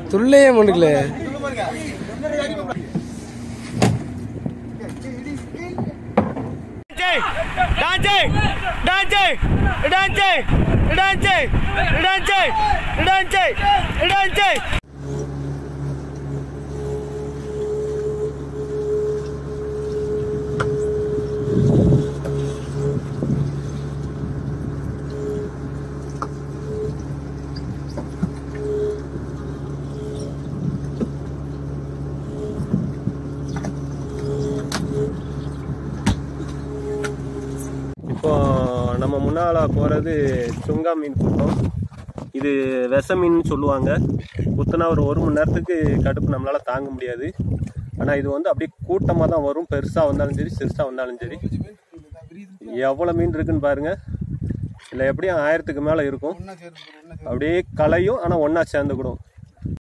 துள்ளையே மண்டுக்கல இப்போ நம்ம முன்னால போகிறது சுங்கா மீன் கூட்டம் இது விச மீன் சொல்லுவாங்க குத்துனா ஒரு ஒரு மணி நேரத்துக்கு கடுப்பு நம்மளால தாங்க முடியாது ஆனால் இது வந்து அப்படியே கூட்டமாக தான் வரும் பெருசாக வந்தாலும் சரி சிறுசாக வந்தாலும் சரி எவ்வளோ மீன் இருக்குன்னு பாருங்க இல்லை எப்படியும் ஆயிரத்துக்கு மேலே இருக்கும் அப்படியே கலையும் ஆனால் ஒன்றா சேர்ந்துக்கிடும்